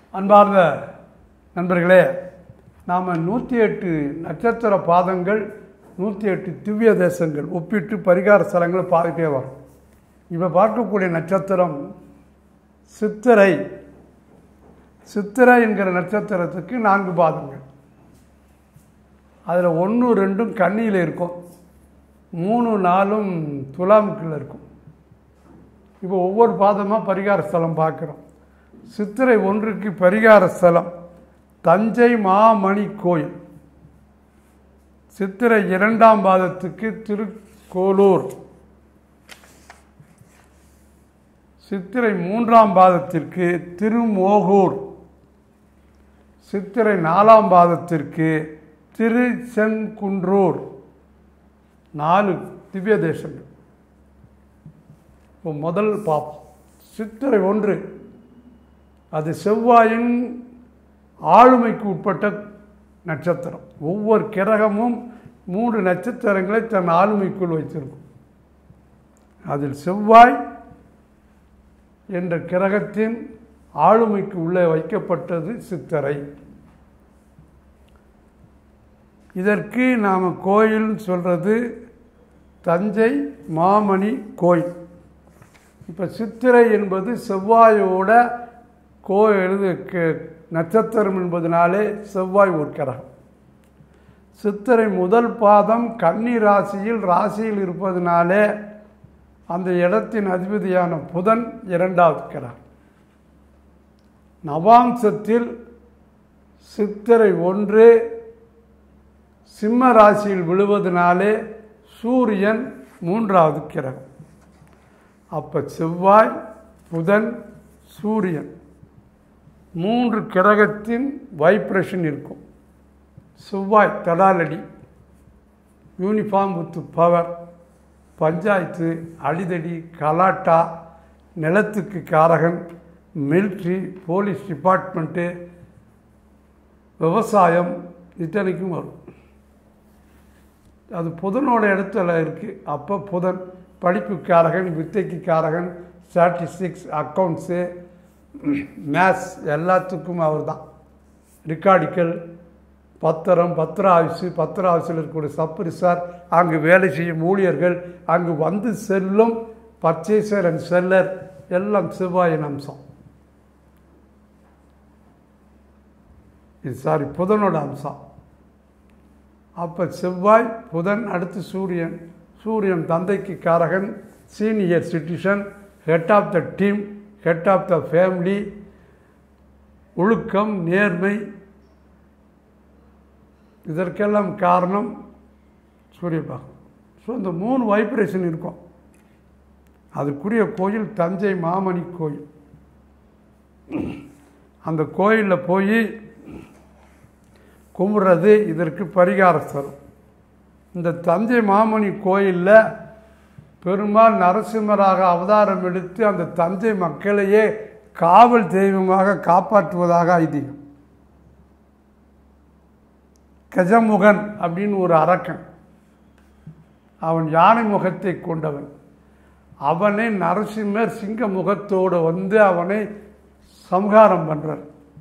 அன்பார்ந்த நண்பர்களே நாம் நூற்றி எட்டு நட்சத்திர பாதங்கள் நூற்றி எட்டு திவ்ய தேசங்கள் ஒப்பிட்டு பரிகார ஸ்தலங்களை பார்த்துட்டே வரும் இப்போ பார்க்கக்கூடிய நட்சத்திரம் சித்திரை சித்திரை என்கிற நட்சத்திரத்துக்கு நான்கு பாதங்கள் அதில் ஒன்று ரெண்டும் கன்னியில் இருக்கும் மூணு நாலும் துலாமுக்குள்ள இருக்கும் இப்போ ஒவ்வொரு பாதமாக பரிகார ஸ்தலம் பார்க்குறோம் சித்திரை ஒன்றுக்கு பரிகார ஸ்தலம் தஞ்சை மாமணி கோயில் சித்திரை இரண்டாம் பாதத்துக்கு திருக்கோலூர் சித்திரை மூன்றாம் பாதத்திற்கு திருமோகூர் சித்திரை நாலாம் பாதத்திற்கு திருச்செங்குன்றூர் நாலு திவ்ய தேசங்கள் இப்போ முதல் பாப்போம் சித்திரை ஒன்று அது செவ்வாயின் ஆளுமைக்கு உட்பட்ட நட்சத்திரம் ஒவ்வொரு கிரகமும் மூன்று நட்சத்திரங்களை தன் ஆளுமைக்குள் வைத்திருக்கும் அதில் செவ்வாய் என்ற கிரகத்தின் ஆளுமைக்கு உள்ளே வைக்கப்பட்டது சித்திரை இதற்கு நாம் கோயில்னு சொல்கிறது தஞ்சை மாமணி கோயில் இப்போ சித்திரை என்பது செவ்வாயோட கோ எழுது க- நட்சத்திரம் என்பதனாலே செவ்வாய் ஒரு கிரகம் சித்திரை முதல் பாதம் கன்னி ராசியில் ராசியில் இருப்பதனாலே அந்த இடத்தின் அதிபதியான புதன் இரண்டாவது கிரகம் நவாம்சத்தில் சித்திரை ஒன்று சிம்ம ராசியில் விழுவதனாலே சூரியன் மூன்றாவது கிரகம் அப்போ செவ்வாய் புதன் சூரியன் மூன்று கிரகத்தின் வைப்ரேஷன் இருக்கும் செவ்வாய் தடாலடி யூனிஃபார்ம் வித் பவர் பஞ்சாயத்து அடிதடி கலாட்டா நிலத்துக்கு காரகன் மிலிட்ரி போலீஸ் டிபார்ட்மெண்ட்டு விவசாயம் இத்தனைக்கும் வரும் அது புதனோட இடத்துல இருக்குது அப்போ புதன் படிப்புக்காரகன் வித்தைக்கு காரகன் ஸ்டாட்டிஸ்டிக்ஸ் அக்கௌண்ட்ஸு மேத்ஸ் எல்லாத்துக்கும் அவர் தான் ரிக்கார்டிக்கல் பத்திரம் பத்திர ஆஃபீஸு பத்திர ஆஃபீஸில் இருக்கக்கூடிய சப் ரிசார் அங்கு வேலை செய்யும் ஊழியர்கள் அங்கு வந்து செல்லும் பர்ச்சேசர் அண்ட் செல்லர் எல்லாம் செவ்வாயின் அம்சம் இது சாரி புதனோட அம்சம் அப்போ செவ்வாய் புதன் அடுத்து சூரியன் சூரியன் தந்தைக்கு காரகன் senior citizen head of the team head of the family ஒழுக்கம் நேர்மை இதற்கெல்லாம் காரணம் சூரியபாகம் ஸோ இந்த மூணு வைப்ரேஷன் இருக்கும் அதுக்குரிய கோயில் தஞ்சை மாமணி கோயில் அந்த கோயிலில் போய் கும்பிட்றது இதற்கு பரிகார ஸ்தலம் இந்த தஞ்சை மாமணி கோயிலில் பெருமாள் நரசிம்மராக அவதாரம் எடுத்து அந்த தஞ்சை மக்களையே காவல் தெய்வமாக காப்பாற்றுவதாக ஐதீகம் கஜமுகன் அப்படின்னு ஒரு அரக்கன் அவன் யானை முகத்தை கொண்டவன் அவனை நரசிம்மர் சிங்க முகத்தோடு வந்து அவனை சம்ஹாரம் பண்ணுறார்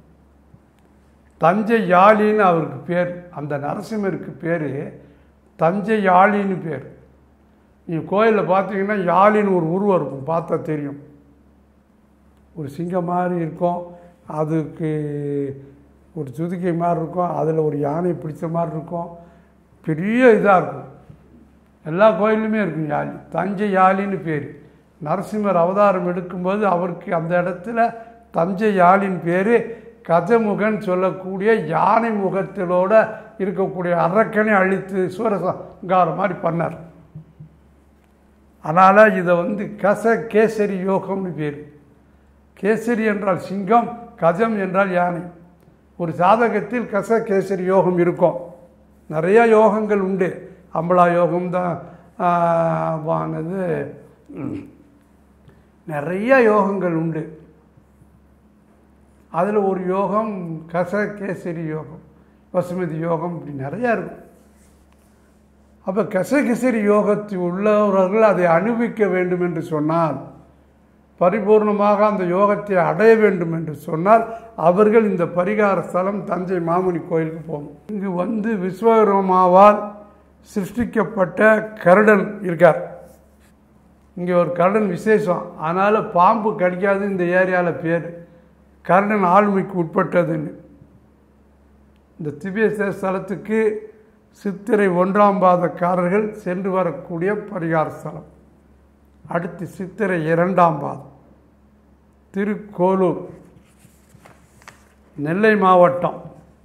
தஞ்சை யாழின்னு அவருக்கு பேர் அந்த நரசிம்மருக்கு பேர் தஞ்சை யாழின்னு பேர் நீ கோயிலில் பார்த்தீங்கன்னா யாழின்னு ஒரு உருவம் இருக்கும் பார்த்தா தெரியும் ஒரு சிங்கம் மாதிரி இருக்கும் அதுக்கு ஒரு சுதுக்கை மாதிரி இருக்கும் அதில் ஒரு யானை பிடிச்ச மாதிரி இருக்கும் பெரிய இதாக இருக்கும் எல்லா கோயிலுமே இருக்கும் யாழி தஞ்சை யாழின்னு பேர் நரசிம்மர் அவதாரம் எடுக்கும்போது அவருக்கு அந்த இடத்துல தஞ்சை யாழின் பேர் கஜமுகன் சொல்லக்கூடிய யானை முகத்திலோட இருக்கக்கூடிய அரக்கனை அழித்து சூரசங்காரம் மாதிரி பண்ணார் அதனால் இதை வந்து கச கேசரி யோகம்னு பேர் கேசரி என்றால் சிங்கம் கஜம் என்றால் யானை ஒரு ஜாதகத்தில் கச கேசரி யோகம் இருக்கும் நிறைய யோகங்கள் உண்டு அம்பலா யோகம் தான் வானது நிறைய யோகங்கள் உண்டு அதில் ஒரு யோகம் கச கேசரி யோகம் பசுமதி யோகம் இப்படி நிறையா இருக்கும் அப்போ கசகசரி யோகத்தில் உள்ளவர்கள் அதை அனுபவிக்க வேண்டும் என்று சொன்னால் பரிபூர்ணமாக அந்த யோகத்தை அடைய வேண்டும் என்று சொன்னால் அவர்கள் இந்த பரிகார ஸ்தலம் தஞ்சை மாமுனி கோயிலுக்கு போகணும் இங்கு வந்து விஸ்வகர்மாவால் சிருஷ்டிக்கப்பட்ட கருடன் இருக்கார் இங்கே ஒரு கருடன் விசேஷம் அதனால் பாம்பு கடிக்காது இந்த ஏரியாவில் பேர் கருடன் ஆளுமைக்கு உட்பட்டதுன்னு இந்த திவ்ய ஸ்தலத்துக்கு சித்திரை ஒன்றாம் பாதக்காரர்கள் சென்று வரக்கூடிய பரிகார ஸ்தலம் அடுத்து சித்திரை இரண்டாம் பாதம் திருக்கோலூர் நெல்லை மாவட்டம்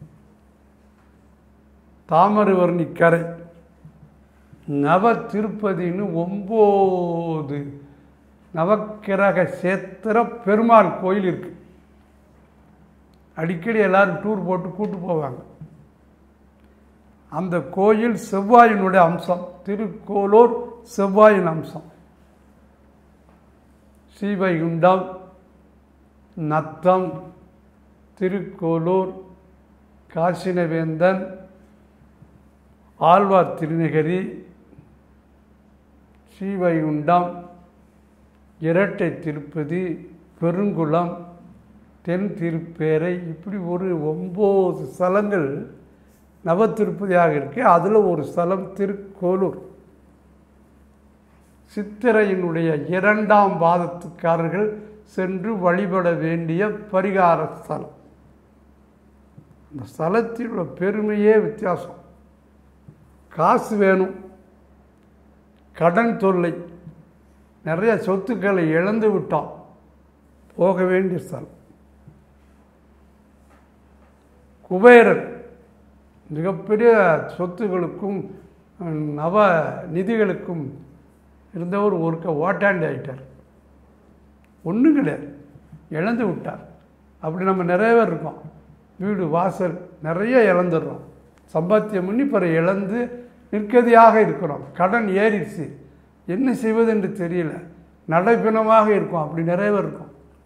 தாமரவர்ணி கரை நவ திருப்பதின்னு ஒம்பது நவக்கிரக சேத்திர பெருமாள் கோயில் இருக்கு அடிக்கடி எல்லாரும் டூர் போட்டு கூட்டு போவாங்க அந்த கோயில் செவ்வாயினுடைய அம்சம் திருக்கோலூர் செவ்வாயின் அம்சம் ஸ்ரீவைகுண்டம் நத்தம் திருக்கோலூர் காசினவேந்தன் ஆழ்வார் திருநகரி ஸ்ரீவைகுண்டம் இரட்டை திருப்பதி பெருங்குளம் தென் திருப்பேரை இப்படி ஒரு ஒம்பது ஸ்தலங்கள் நவ திருப்பதியாக இருக்கு அதில் ஒரு ஸ்தலம் திருக்கோலூர் சித்திரையினுடைய இரண்டாம் பாதத்துக்காரர்கள் சென்று வழிபட வேண்டிய பரிகார ஸ்தலம் அந்த ஸ்தலத்தில் உள்ள பெருமையே வித்தியாசம் காசு வேணும் கடன் தொல்லை நிறைய சொத்துக்களை இழந்து விட்டோம் போக வேண்டிய ஸ்தலம் குபேரன் மிகப்பெரிய சொத்துகளுக்கும் நவ நிதிகளுக்கும் இருந்தவர் ஒருக்க ஓட்டாண்டி ஆகிட்டார் ஒன்றும் கிடையாது இழந்து விட்டார் அப்படி நம்ம நிறைய பேர் இருக்கோம் வீடு வாசல் நிறைய இழந்துடுறோம் சம்பாத்தியம் பண்ணி பிறகு இழந்து நிற்கதியாக இருக்கிறோம் கடன் ஏறிடுச்சு என்ன செய்வது என்று தெரியல நடைப்பிணமாக இருக்கும் அப்படி நிறைய பேர் இருக்கும்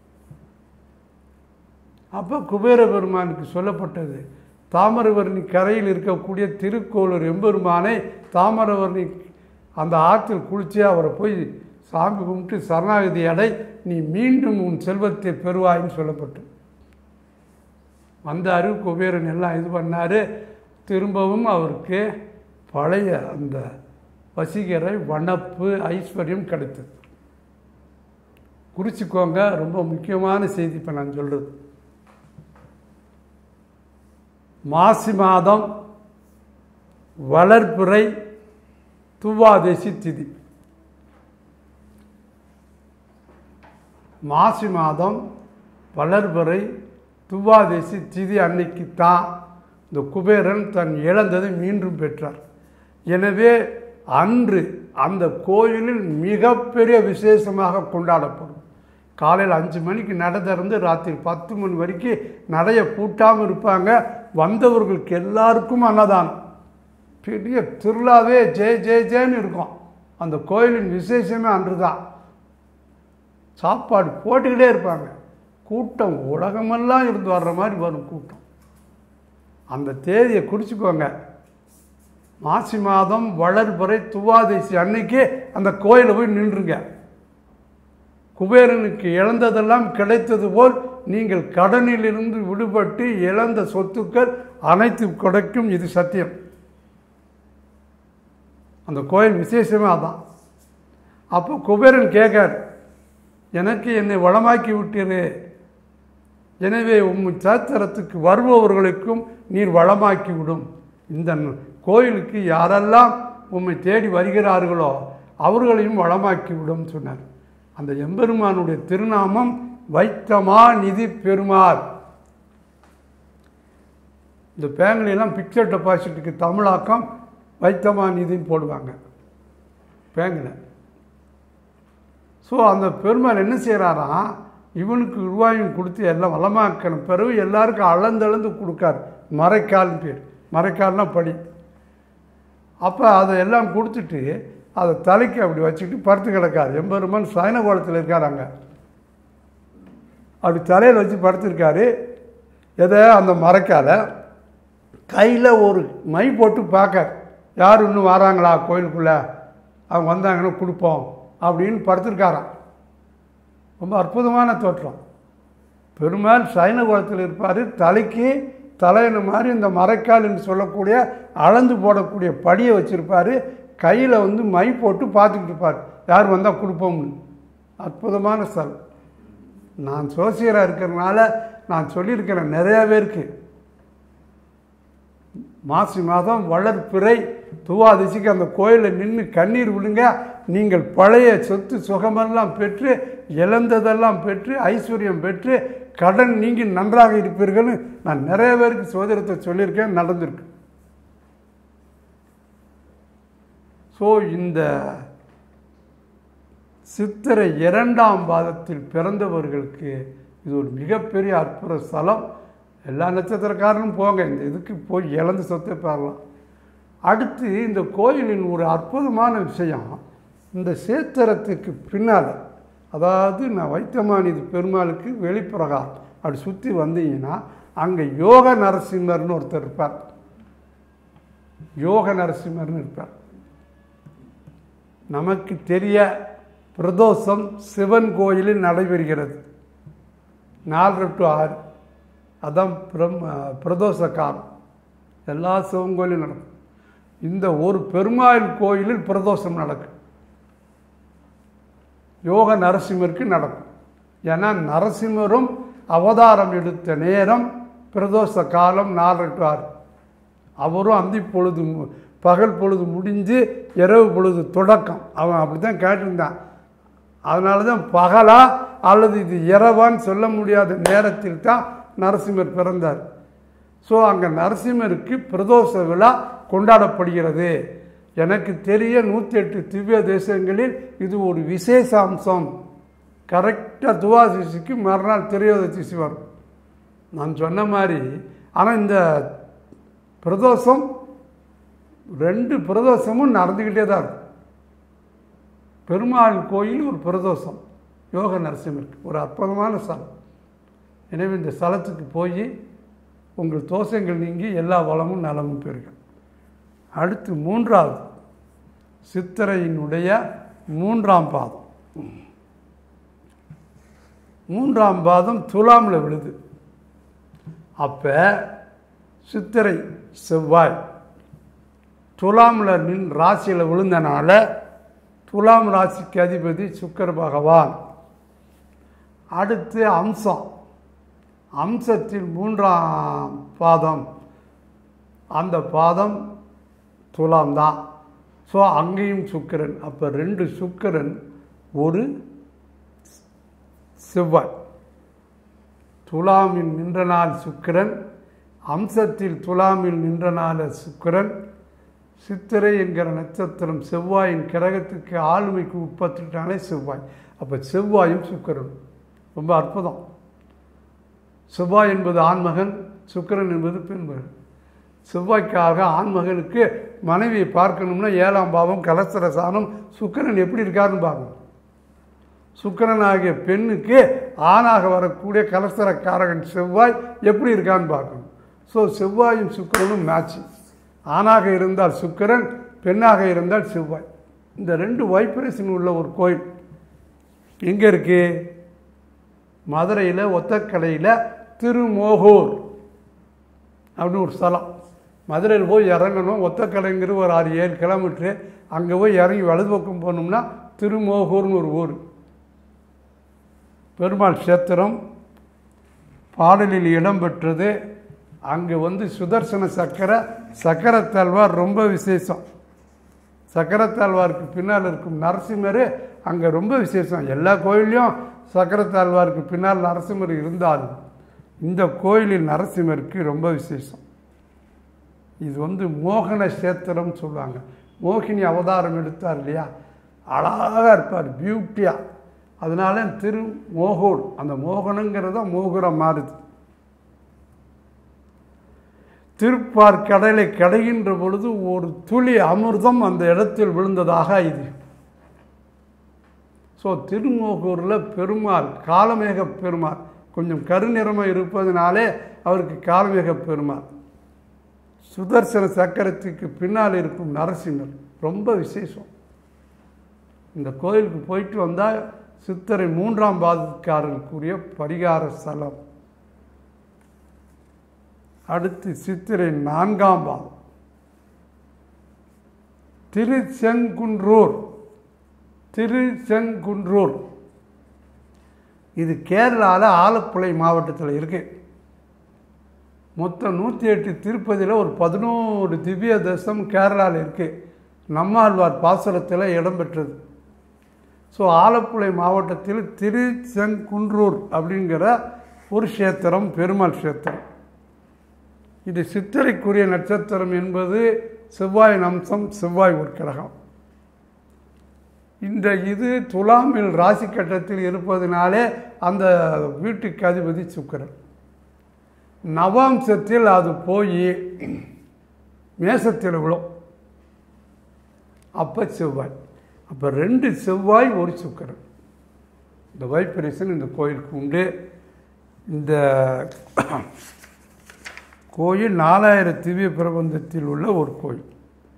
அப்போ குபேர பெருமானுக்கு சொல்லப்பட்டது தாமிரவர்ணி கரையில் இருக்கக்கூடிய திருக்கோளூர் எம்பெருமானை தாமிரவர்ணி அந்த ஆற்றில் குளித்து அவரை போய் சாமி கும்பிட்டு சரணாகதி அடை நீ மீண்டும் உன் செல்வத்தை பெறுவாயின்னு சொல்லப்பட்டு வந்தார் குபேரன் எல்லாம் இது பண்ணார் திரும்பவும் அவருக்கு பழைய அந்த வசீகரை வனப்பு ஐஸ்வர்யம் கிடைத்தது குறிச்சிக்கோங்க ரொம்ப முக்கியமான செய்தி இப்போ நான் சொல்கிறது மாசி மாதம் வளர்ப்புரை துவாதேசி திதி மாசி மாதம் வளர்பறை துவாதேசி திதி அன்னைக்கு தான் இந்த குபேரன் தன் இழந்ததை மீண்டும் பெற்றார் எனவே அன்று அந்த கோயிலில் மிகப்பெரிய விசேஷமாக கொண்டாடப்படும் காலையில் அஞ்சு மணிக்கு நடை திறந்து ராத்திரி பத்து மணி வரைக்கும் நடைய பூட்டாமல் இருப்பாங்க வந்தவர்களுக்கு எல்லாருக்கும் அன்னதானம் பெரிய திருவிழாவே ஜெய ஜெய ஜெயன்னு இருக்கும் அந்த கோயிலின் விசேஷமே அன்று தான் சாப்பாடு போட்டுக்கிட்டே இருப்பாங்க கூட்டம் உலகமெல்லாம் இருந்து வர்ற மாதிரி வரும் கூட்டம் அந்த தேதியை குறிச்சிக்கோங்க மாசி மாதம் வளர்பறை துவாதேசி அன்னைக்கு அந்த கோயிலில் போய் நின்றுங்க குபேரனுக்கு இழந்ததெல்லாம் கிடைத்தது போல் நீங்கள் கடனிலிருந்து விடுபட்டு இழந்த சொத்துக்கள் அனைத்து கிடைக்கும் இது சத்தியம் அந்த கோயில் விசேஷமே அதான் அப்போ குபேரன் கேட்கார் எனக்கு என்னை வளமாக்கி விட்டீரு எனவே உம் சாத்திரத்துக்கு வருபவர்களுக்கும் நீர் வளமாக்கி விடும் இந்த கோயிலுக்கு யாரெல்லாம் உம்மை தேடி வருகிறார்களோ அவர்களையும் வளமாக்கி விடும் சொன்னார் அந்த எம்பெருமானுடைய திருநாமம் வைத்தமா நிதி பெருமாள் இந்த பேங்க்லாம் பிக்சர் டெபாசிட்டுக்கு தமிழாக்கம் வைத்தமா நிதின்னு போடுவாங்க பேங்கில் ஸோ அந்த பெருமாள் என்ன செய்கிறாராம் இவனுக்கு ரூபாயும் கொடுத்து எல்லாம் வளமாக்கணும் பிறகு எல்லாருக்கும் அளந்தளந்து கொடுக்காரு மறைக்கால்னு பேர் மறைக்கால்னா படி அப்போ அதை எல்லாம் கொடுத்துட்டு அதை தலைக்கு அப்படி வச்சுக்கிட்டு படுத்து கிடக்காரு எம்பெருமான் சயன கோலத்தில் இருக்கார் அங்கே அப்படி தலையில் வச்சு படுத்திருக்காரு எதை அந்த மறைக்கால கையில் ஒரு மை போட்டு பார்க்க யார் இன்னும் வராங்களா கோயிலுக்குள்ளே அவங்க வந்தாங்கன்னா கொடுப்போம் அப்படின்னு படுத்திருக்காராம் ரொம்ப அற்புதமான தோற்றம் பெருமாள் சைன குலத்தில் இருப்பார் தலைக்கு தலையணு மாதிரி இந்த மரைக்கால் என்று சொல்லக்கூடிய அளந்து போடக்கூடிய படியை வச்சுருப்பார் கையில் வந்து மை போட்டு பார்த்துக்கிட்டு இருப்பார் யார் வந்தால் கொடுப்போம்னு அற்புதமான ஸ்தலம் நான் சோசியராக இருக்கிறதுனால நான் சொல்லியிருக்கிறேன் நிறையா பேருக்கு மாசி மாதம் வளர்ப்பிறை துவாதிசிக்கு அந்த கோயிலில் நின்று கண்ணீர் விடுங்க நீங்கள் பழைய சொத்து சுகமெல்லாம் பெற்று இழந்ததெல்லாம் பெற்று ஐஸ்வர்யம் பெற்று கடன் நீங்கி நன்றாக இருப்பீர்கள்னு நான் நிறைய பேருக்கு சோதரத்தை சொல்லியிருக்கேன் நடந்திருக்கு ஸோ இந்த சித்திரை இரண்டாம் பாதத்தில் பிறந்தவர்களுக்கு இது ஒரு மிகப்பெரிய அற்புத ஸ்தலம் எல்லா நட்சத்திரக்காரனும் போங்க இந்த இதுக்கு போய் இழந்து சொத்தை பெறலாம் அடுத்து இந்த கோயிலின் ஒரு அற்புதமான விஷயம் இந்த சேத்திரத்துக்கு பின்னால் அதாவது நான் வைத்தமானிது பெருமாளுக்கு வெளிப்பிரகாரம் அப்படி சுற்றி வந்தீங்கன்னா அங்கே யோக நரசிம்மர்னு ஒருத்தர் இருப்பார் யோக நரசிம்மர்னு இருப்பார் நமக்கு தெரிய பிரதோஷம் சிவன் கோயிலில் நடைபெறுகிறது நாலரை டு ஆறு அதான் பிரம் பிரதோஷ காலம் எல்லா சிவன் கோயிலும் நடக்கும் இந்த ஒரு பெருமாள் கோயிலில் பிரதோஷம் நடக்கும் யோக நரசிம்மருக்கு நடக்கும் ஏன்னா நரசிம்மரும் அவதாரம் எடுத்த நேரம் பிரதோஷ காலம் நாலரை டு ஆறு அவரும் அந்தி பொழுது மு- பகல் பொழுது முடிஞ்சு இரவு பொழுது தொடக்கம் அவன் அப்படி தான் கேட்டிருந்தான் அதனால தான் பகலா அல்லது இது இரவான்னு சொல்ல முடியாத நேரத்தில் தான் நரசிம்மர் பிறந்தார் ஸோ அங்கே நரசிம்மருக்கு பிரதோஷ விழா கொண்டாடப்படுகிறது எனக்கு தெரிய நூற்றி எட்டு திவ்ய தேசங்களில் இது ஒரு விசேஷ அம்சம் கரெக்டாக துவாசிசிக்கு மறுநாள் திரையோதசி வரும் நான் சொன்ன மாதிரி ஆனால் இந்த பிரதோஷம் ரெண்டு பிரதோஷமும் நடந்துக்கிட்டே தான் இருக்கும் பெருமாள் கோயில் ஒரு பிரதோஷம் யோக நரசிம்மருக்கு ஒரு அற்புதமான ஸ்தலம் எனவே இந்த ஸ்தலத்துக்கு போய் உங்கள் தோஷங்கள் நீங்கி எல்லா வளமும் நலமும் பெறுக அடுத்து மூன்றாவது சித்திரையினுடைய மூன்றாம் பாதம் மூன்றாம் பாதம் துலாமில் விழுது அப்போ சித்திரை செவ்வாய் துலாமில் நின் ராசியில் விழுந்தனால துலாம் ராசிக்கு அதிபதி சுக்கர பகவான் அடுத்து அம்சம் அம்சத்தில் மூன்றாம் பாதம் அந்த பாதம் துலாம் தான் ஸோ அங்கேயும் சுக்கிரன் அப்போ ரெண்டு சுக்கிரன் ஒரு செவ்வாய் துலாமில் நின்ற நாள் சுக்கிரன் அம்சத்தில் துலாமில் நின்ற நாள் சுக்கிரன் சித்திரை என்கிற நட்சத்திரம் செவ்வாயின் கிரகத்துக்கு ஆளுமைக்கு உட்பட்டுட்டாலே செவ்வாய் அப்போ செவ்வாயும் சுக்கிரன் ரொம்ப அற்புதம் செவ்வாய் என்பது ஆண்மகன் சுக்கிரன் என்பது பெண்மகன் செவ்வாய்க்காக ஆண்மகனுக்கு மனைவியை பார்க்கணும்னா ஏழாம் பாவம் கலசர சாணம் சுக்கிரன் எப்படி இருக்காருன்னு பார்க்கணும் சுக்கிரன் ஆகிய பெண்ணுக்கு ஆணாக வரக்கூடிய கலசரக்காரகன் செவ்வாய் எப்படி இருக்கான்னு பார்க்கணும் ஸோ செவ்வாயும் சுக்கிரனும் மேட்சிங் ஆணாக இருந்தால் சுக்கிரன் பெண்ணாக இருந்தால் செவ்வாய் இந்த ரெண்டு வைப்ரேஷன் உள்ள ஒரு கோயில் எங்கே இருக்கு மதுரையில் ஒத்தக்கடையில் திருமோகூர் அப்படின்னு ஒரு ஸ்தலம் மதுரையில் போய் இறங்கணும் ஒத்தக்கடைங்கிற ஒரு ஆறு ஏழு கிலோமீட்ரு அங்கே போய் இறங்கி வலது பக்கம் போனோம்னா திருமோகூர்னு ஒரு ஊர் பெருமாள் சேத்திரம் பாடலில் இடம்பெற்றது அங்கே வந்து சுதர்சன சக்கர சக்கரத்தாழ்வார் ரொம்ப விசேஷம் சக்கரத்தாழ்வாருக்கு பின்னால் இருக்கும் நரசிம்மர் அங்கே ரொம்ப விசேஷம் எல்லா கோயிலையும் சக்கரத்தாழ்வாருக்கு பின்னால் நரசிம்மர் இருந்தாலும் இந்த கோயிலில் நரசிம்மருக்கு ரொம்ப விசேஷம் இது வந்து மோகன சேத்திரம் சொல்லுவாங்க மோகினி அவதாரம் எடுத்தார் இல்லையா அழகாக இருப்பார் பியூட்டியாக அதனால திரு மோகோடு அந்த மோகனங்கிறத மோகுரம் மாறுது திருப்பார் கடலை கடைகின்ற பொழுது ஒரு துளி அமிர்தம் அந்த இடத்தில் விழுந்ததாக இது ஸோ திருமோகூரில் பெருமாள் காலமேக பெருமாள் கொஞ்சம் கருநிறமாக இருப்பதனாலே அவருக்கு காலமேக பெருமாள் சுதர்சன சக்கரத்துக்கு பின்னால் இருக்கும் நரசிம்மர் ரொம்ப விசேஷம் இந்த கோயிலுக்கு போயிட்டு வந்தால் சித்திரை மூன்றாம் பாதக்காரர்களுக்குரிய பரிகார ஸ்தலம் அடுத்து சித்திரை நான்காம் பாதம் திருச்செங்குன்றூர் திருச்செங்குன்றூர் இது கேரளாவில் ஆலப்புழை மாவட்டத்தில் இருக்கு மொத்தம் நூற்றி எட்டு திருப்பதியில் ஒரு பதினோரு திவ்ய தேசம் கேரளாவில் இருக்கு நம்மாழ்வார் பாசுரத்தில் இடம்பெற்றது ஸோ ஆலப்புழை மாவட்டத்தில் திருச்செங்குன்றூர் அப்படிங்கிற ஒரு க்ஷேத்திரம் பெருமாள் க்ஷேத்திரம் இது சித்திரைக்குரிய நட்சத்திரம் என்பது செவ்வாய் அம்சம் செவ்வாய் உட்கிரகம் இந்த இது துலாமில் ராசி கட்டத்தில் இருப்பதனாலே அந்த வீட்டுக்கு அதிபதி சுக்கரன் நவாம்சத்தில் அது போய் மேசத்தில் விழும் அப்போ செவ்வாய் அப்போ ரெண்டு செவ்வாய் ஒரு சுக்கரன் இந்த வைப்ரேஷன் இந்த கோயிலுக்கு உண்டு இந்த கோயில் நாலாயிரம் திவ்ய பிரபந்தத்தில் உள்ள ஒரு கோயில்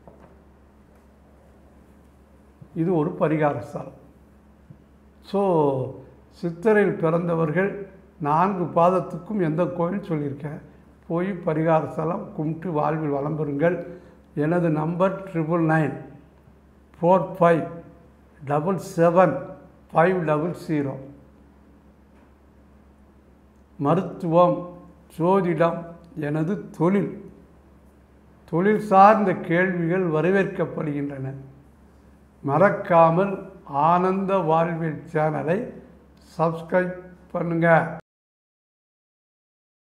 இது ஒரு பரிகார ஸ்தலம் ஸோ சித்தரையில் பிறந்தவர்கள் நான்கு பாதத்துக்கும் எந்த கோயில் சொல்லியிருக்கேன் போய் பரிகார ஸ்தலம் கும்பிட்டு வாழ்வில் வளம் பெறுங்கள் எனது number triple nine four five double seven five double zero மருத்துவம் ஜோதிடம் எனது தொழில் தொழில் சார்ந்த கேள்விகள் வரவேற்கப்படுகின்றன மறக்காமல் ஆனந்த வாழ்வில் சேனலை சப்ஸ்கிரைப் பண்ணுங்கள்